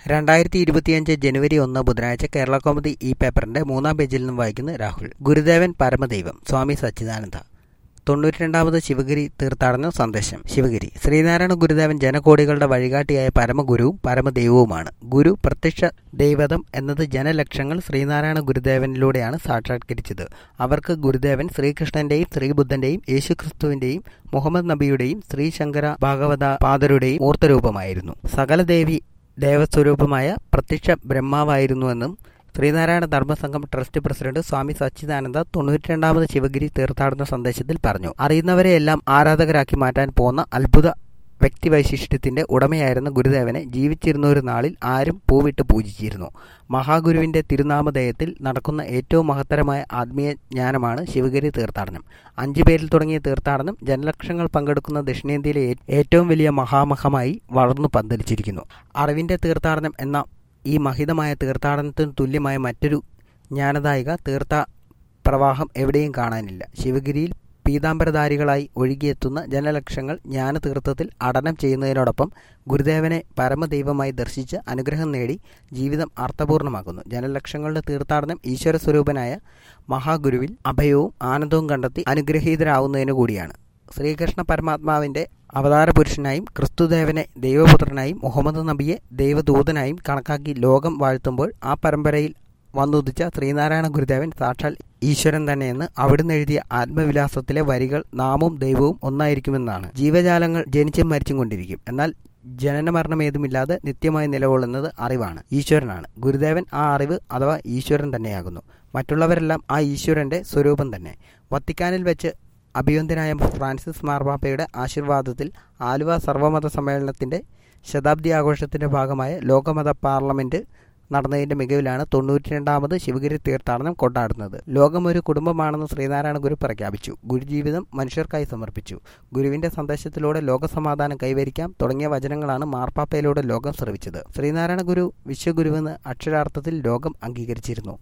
രണ്ടായിരത്തി ഇരുപത്തിയഞ്ച് ജനുവരി ഒന്ന് ബുധനാഴ്ച കേരള കോമഡി ഈ പേപ്പറിന്റെ മൂന്നാം പേജിൽ നിന്നും വായിക്കുന്ന രാഹുൽ ഗുരുദേവൻ പരമദൈവം സ്വാമി സച്ചിദാനന്ദ തൊണ്ണൂറ്റിരണ്ടാമത് ശിവഗിരി തീർത്ഥാടന സന്ദേശം ശിവഗിരി ശ്രീനാരായണ ഗുരുദേവൻ ജനകോടികളുടെ വഴികാട്ടിയായ പരമഗുരുവും പരമദൈവവുമാണ് ഗുരു പ്രത്യക്ഷ ദൈവതം എന്നത് ജനലക്ഷങ്ങൾ ശ്രീനാരായണ ഗുരുദേവനിലൂടെയാണ് സാക്ഷാത്കരിച്ചത് അവർക്ക് ഗുരുദേവൻ ശ്രീകൃഷ്ണന്റെയും ശ്രീബുദ്ധന്റെയും യേശുക്രിസ്തുവിന്റെയും മുഹമ്മദ് നബിയുടെയും ശ്രീശങ്കര ഭാഗവത പാദരുടെയും മൂർത്തരൂപമായിരുന്നു സകല ദേവി ദേവസ്വരൂപമായ പ്രത്യക്ഷ ബ്രഹ്മാവായിരുന്നുവെന്നും ശ്രീനാരായണ ധർമ്മസംഘം ട്രസ്റ്റ് പ്രസിഡന്റ് സ്വാമി സച്ചിദാനന്ദ തൊണ്ണൂറ്റിരണ്ടാമത് ശിവഗിരി തീർത്ഥാടന സന്ദേശത്തിൽ പറഞ്ഞു അറിയുന്നവരെയെല്ലാം ആരാധകരാക്കി മാറ്റാൻ പോന്ന അത്ഭുത വ്യക്തിവൈശിഷ്ട്യത്തിന്റെ ഉടമയായിരുന്ന ഗുരുദേവനെ ജീവിച്ചിരുന്ന ഒരു നാളിൽ ആരും പൂവിട്ട് പൂജിച്ചിരുന്നു മഹാഗുരുവിന്റെ തിരുനാമധേയത്തിൽ നടക്കുന്ന ഏറ്റവും മഹത്തരമായ ആത്മീയ ജ്ഞാനമാണ് ശിവഗിരി തീർത്ഥാടനം അഞ്ചു പേരിൽ തുടങ്ങിയ തീർത്ഥാടനം ജനലക്ഷങ്ങൾ പങ്കെടുക്കുന്ന ദക്ഷിണേന്ത്യയിലെ ഏറ്റവും വലിയ മഹാമഹമായി വളർന്നു പന്തലിച്ചിരിക്കുന്നു അറിവിന്റെ തീർത്ഥാടനം എന്ന ഈ മഹിതമായ തീർത്ഥാടനത്തിന് തുല്യമായ മറ്റൊരു ജ്ഞാനദായിക തീർത്ഥ പ്രവാഹം എവിടെയും കാണാനില്ല ശിവഗിരിയിൽ പീതാംബരധാരികളായി ഒഴുകിയെത്തുന്ന ജനലക്ഷങ്ങൾ ജ്ഞാനതീർത്ഥത്തിൽ അടനം ചെയ്യുന്നതിനോടൊപ്പം ഗുരുദേവനെ പരമദൈവമായി ദർശിച്ച് അനുഗ്രഹം നേടി ജീവിതം അർത്ഥപൂർണമാക്കുന്നു ജനലക്ഷങ്ങളുടെ തീർത്ഥാടനം ഈശ്വര സ്വരൂപനായ മഹാഗുരുവിൽ അഭയവും ആനന്ദവും കണ്ടെത്തി അനുഗ്രഹീതരാവുന്നതിനു കൂടിയാണ് ശ്രീകൃഷ്ണ പരമാത്മാവിന്റെ അവതാര പുരുഷനായും ക്രിസ്തുദേവനെ ദൈവപുത്രനായും മുഹമ്മദ് നബിയെ ദൈവദൂതനായും കണക്കാക്കി ലോകം വാഴ്ത്തുമ്പോൾ ആ പരമ്പരയിൽ വന്നുദിച്ച ശ്രീനാരായണ ഗുരുദേവൻ സാക്ഷാൽ ഈശ്വരൻ തന്നെയെന്ന് അവിടുന്ന് എഴുതിയ ആത്മവിലാസത്തിലെ വരികൾ നാമും ദൈവവും ഒന്നായിരിക്കുമെന്നാണ് ജീവജാലങ്ങൾ ജനിച്ചും മരിച്ചും കൊണ്ടിരിക്കും എന്നാൽ ജനന മരണമേതുമില്ലാതെ നിത്യമായി നിലകൊള്ളുന്നത് അറിവാണ് ഈശ്വരനാണ് ഗുരുദേവൻ ആ അറിവ് അഥവാ ഈശ്വരൻ തന്നെയാകുന്നു മറ്റുള്ളവരെല്ലാം ആ ഈശ്വരന്റെ സ്വരൂപം തന്നെ വത്തിക്കാനിൽ വെച്ച് അഭിവന്ദ്യനായ ഫ്രാൻസിസ് മാർപ്പാപ്പയുടെ ആശീർവാദത്തിൽ ആലുവ സർവമത സമ്മേളനത്തിന്റെ ശതാബ്ദി ആഘോഷത്തിന്റെ ഭാഗമായ ലോകമത പാർലമെന്റ് നടന്നതിന്റെ മികവിലാണ് തൊണ്ണൂറ്റിരണ്ടാമത് ശിവഗിരി തീർത്ഥാടനം കൊണ്ടാടുന്നത് ലോകം ഒരു കുടുംബമാണെന്ന് ശ്രീനാരായണ ഗുരു പ്രഖ്യാപിച്ചു ഗുരുജീവിതം മനുഷ്യർക്കായി സമർപ്പിച്ചു ഗുരുവിന്റെ സന്ദേശത്തിലൂടെ ലോകസമാധാനം കൈവരിക്കാം തുടങ്ങിയ വചനങ്ങളാണ് മാർപ്പാപ്പയിലൂടെ ലോകം ശ്രവിച്ചത് ശ്രീനാരായണ ഗുരു വിശ്വഗുരുവെന്ന് അക്ഷരാർത്ഥത്തിൽ ലോകം അംഗീകരിച്ചിരുന്നു